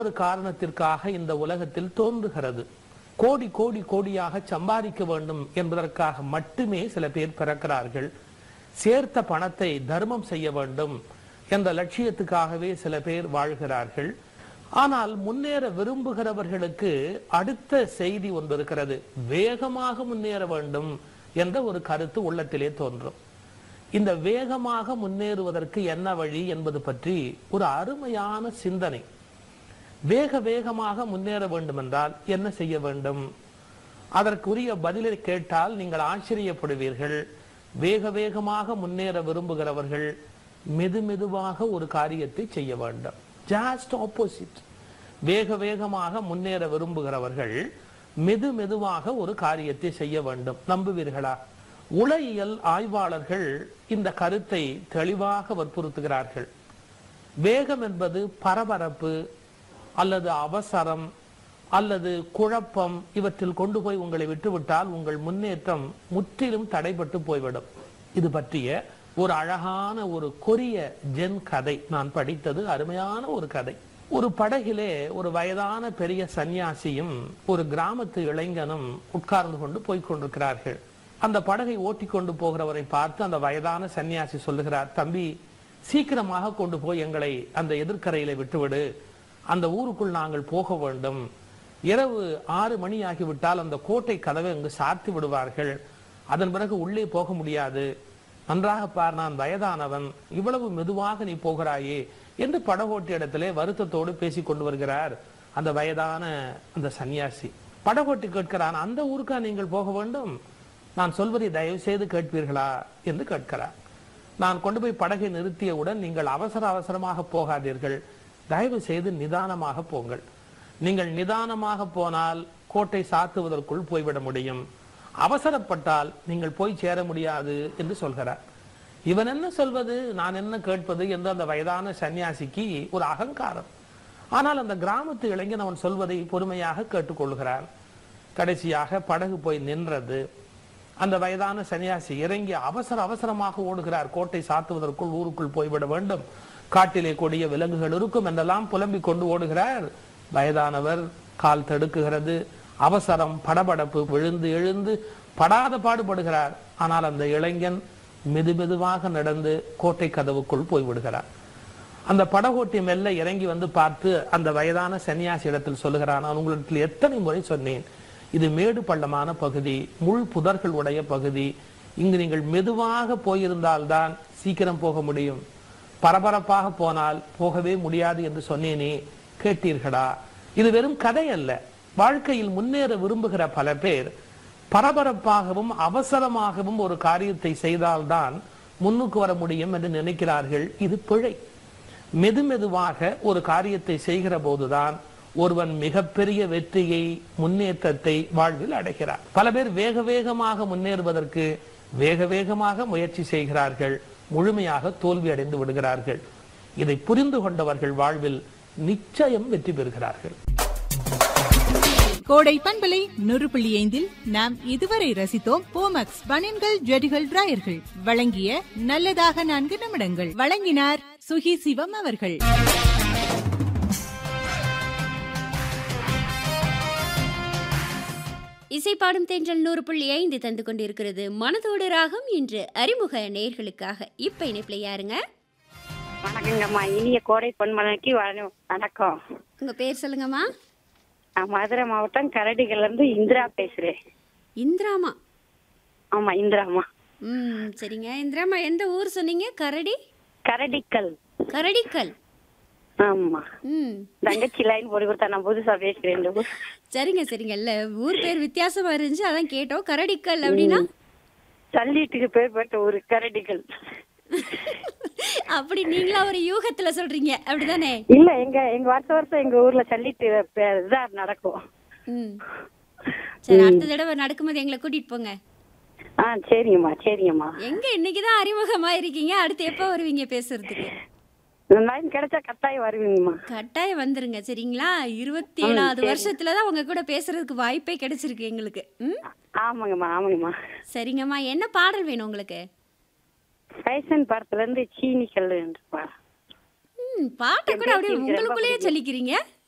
ஒரு காரணத்திற்காக இந்த உலகத்தில் தோன்றுகிறது கோடி கோடி கோடியாக சம்பாதிக்க வேண்டும் என்பதற்காக மட்டுமே சில பேர் பிறக்கிறார்கள் சேர்த்த பணத்தை தர்மம் செய்ய வேண்டும் என்ற லட்சியத்துக்காகவே சில பேர் வாழ்கிறார்கள் ஆனால் முன்னேற விரும்புகிறவர்களுக்கு அடுத்த செய்தி ஒன்று இருக்கிறது வேகமாக முன்னேற வேண்டும் என்ற ஒரு கருத்து உள்ளத்திலே தோன்றும் இந்த வேகமாக முன்னேறுவதற்கு என்ன வழி என்பது பற்றி ஒரு அருமையான சிந்தனை வேக வேகமாக முன்னேற வேண்டும் என்றால் என்ன செய்ய வேண்டும் அதற்குரிய பதிலை கேட்டால் நீங்கள் ஆச்சரியப்படுவீர்கள் வேக வேகமாக முன்னேற விரும்புகிறவர்கள் மெது மெதுவாக ஒரு காரியத்தை செய்ய வேண்டும் ஜாஸ்ட் ஆப்போசிட் வேக வேகமாக முன்னேற விரும்புகிறவர்கள் மெது மெதுவாக ஒரு காரியத்தை செய்ய வேண்டும் நம்புவீர்களா உளவியல் ஆய்வாளர்கள் இந்த கருத்தை தெளிவாக வற்புறுத்துகிறார்கள் வேகம் என்பது பரபரப்பு அல்லது அவசரம் அல்லது குழப்பம் இவற்றில் கொண்டு போய் உங்களை விட்டுவிட்டால் உங்கள் முன்னேற்றம் முற்றிலும் தடைபட்டு போய்விடும் இது பற்றிய ஒரு அழகான ஒரு கொரிய ஜென் கதை நான் படித்தது அருமையான ஒரு கதை ஒரு படகிலே ஒரு வயதான பெரிய சந்நியாசியும் ஒரு கிராமத்து இளைஞனும் உட்கார்ந்து கொண்டு போய்க் கொண்டிருக்கிறார்கள் அந்த படகை ஓட்டி கொண்டு போகிறவரை பார்த்து அந்த வயதான சன்னியாசி சொல்லுகிறார் தம்பி சீக்கிரமாக கொண்டு போய் எங்களை அந்த எதிர்க்கரையில விட்டுவிடு அந்த ஊருக்குள் நாங்கள் போக வேண்டும் இரவு ஆறு மணி ஆகிவிட்டால் அந்த கோட்டை கதவை அங்கு சாத்தி விடுவார்கள் அதன் பிறகு உள்ளே போக முடியாது நன்றாக பார் நான் வயதானவன் இவ்வளவு மெதுவாக நீ போகிறாயே என்று படகோட்டி இடத்திலே வருத்தத்தோடு பேசிக் கொண்டு வருகிறார் அந்த வயதான அந்த சன்னியாசி படகோட்டி கேட்கிறான் அந்த ஊருக்கா நீங்கள் போக வேண்டும் நான் சொல்வதை தயவு செய்து கேட்பீர்களா என்று கேட்கிறார் நான் கொண்டு போய் படகை நிறுத்தியவுடன் நீங்கள் அவசர அவசரமாக போகாதீர்கள் தயவு செய்து நிதானமாக போங்கள் நீங்கள் நிதானமாக போனால் கோட்டை சாத்துவதற்குள் போய்விட முடியும் அவசரப்பட்டால் நீங்கள் போய் சேர முடியாது என்று சொல்கிறார் இவன் என்ன சொல்வது நான் என்ன கேட்பது என்று அந்த வயதான சன்னியாசிக்கு ஒரு அகங்காரம் ஆனால் அந்த கிராமத்து இளைஞன் அவன் சொல்வதை பொறுமையாக கேட்டுக்கொள்கிறான் கடைசியாக படகு போய் நின்றது அந்த வயதான சன்னியாசி இறங்கி அவசர அவசரமாக ஓடுகிறார் கோட்டை சாத்துவதற்குள் ஊருக்குள் போய்விட வேண்டும் காட்டிலே கொடிய விலங்குகள் இருக்கும் என்றெல்லாம் புலம்பிக் கொண்டு ஓடுகிறார் வயதானவர் கால் தடுக்குகிறது அவசரம் படபடப்பு விழுந்து எழுந்து படாத பாடுபடுகிறார் ஆனால் அந்த இளைஞன் மெது மெதுவாக நடந்து கோட்டை கதவுக்குள் போய்விடுகிறார் அந்த படகோட்டி மெல்ல இறங்கி வந்து பார்த்து அந்த வயதான சன்னியாசி இடத்தில் சொல்லுகிறான் நான் உங்களுக்கு எத்தனை முறை சொன்னேன் இது மேடு பள்ளமான பகுதி முள் புதர்கள் உடைய பகுதி இங்கு நீங்கள் மெதுவாக போயிருந்தால்தான் சீக்கிரம் போக முடியும் பரபரப்பாக போனால் போகவே முடியாது என்று சொன்னேனே கேட்டீர்களா இது வெறும் கதை அல்ல வாழ்க்கையில் முன்னேற விரும்புகிற பல பேர் பரபரப்பாகவும் அவசரமாகவும் ஒரு காரியத்தை செய்தால்தான் முன்னுக்கு வர முடியும் என்று நினைக்கிறார்கள் இது பிழை மெதுமெதுவாக ஒரு காரியத்தை செய்கிற போதுதான் ஒருவன் மிகப்பெரிய வெற்றியை முன்னேற்றத்தை வாழ்வில் அடைகிறார் பல பேர் வேக வேகமாக முன்னேறுவதற்கு வேக வேகமாக முயற்சி செய்கிறார்கள் முழுமையாக தோல்வி அடைந்து விடுகிறார்கள் இதை புரிந்து கொண்டவர்கள் வாழ்வில் நிச்சயம் வெற்றி பெறுகிறார்கள் கோடை பண்பலை நூறு புள்ளி ஐந்தில் நாம் இதுவரை ரசித்தோம் போமக்ஸ் பனியன்கள் ஜெடிகள் டிராயர்கள் வழங்கிய நல்லதாக நான்கு நிமிடங்கள் வழங்கினார் சுகி சிவம் அவர்கள் இசைப்பாடும் தென்றல் நூறு புள்ளி ஐந்து தந்து கொண்டிருக்கிறது மனதோடு ராகம் இன்று அறிமுக நேயர்களுக்காக இப்ப இணைப்புல யாருங்க வணக்கங்கம்மா இனிய கோடை பொன்மலைக்கு வண- வணக்கம் உங்க பேர் சொல்லுங்கம்மா நான் மதுரை மாவட்டம் கரடிகள்ல இருந்து இந்திரா பேசுறேன் இந்திராமா ஆமா இந்திராமா ம் சரிங்க இந்திராமா எந்த ஊர் சொன்னீங்க கரடி கரடிக்கல் கரடிக்கல் ஆமா ம் தங்கச்சி லைன் போட்டு கொடுத்தா நான் புதுசா பேசுறேன் இந்த ஊர். சரிங்க சரிங்க இல்ல ஊர் பேர் வித்தியாசமா இருந்துச்சு அதான் கேட்டோம் கரடிக்கல் அப்படின்னா சல்லிட்டுக்கு பேர் பெற்ற ஊர் கரடிக்கல் அப்படி நீங்களா ஒரு யூகத்துல சொல்றீங்க அப்படிதானே இல்ல எங்க எங்க வருஷம் வருஷம் எங்க ஊர்ல சல்லிட்டு பே- இதா நடக்கும் ம் சரி அடுத்த தடவை நடக்கும்போது எங்களை கூட்டிட்டு போங்க ஆ சரிங்கம்மா சரிங்கம்மா எங்க இன்னைக்குதான் அறிமுகமா இருக்கீங்க அடுத்து எப்ப வருவீங்க பேசுறதுக்கு இந்த லைன் கிடைச்சா கட்டாயம் வருவீங்கம்மா கட்டாயம் வந்துருங்க சரிங்களா இருபத்தி ஏழாவது வருஷத்துலதான் உங்க கூட பேசுறதுக்கு வாய்ப்பே கிடைச்சிருக்கு எங்களுக்கு ம் ஆமாங்கம்மா ஆமாங்கம்மா சரிங்கம்மா என்ன பாடல் வேணும் உங்களுக்கு ஃபேஷன் படத்துல இருந்து சீனி கல்லு ம் பாட்டை கூட அப்படியே ரொம்ப உங்களுக்குள்ளேயே பிடிக்கும். சொல்லிக்கிறீங்க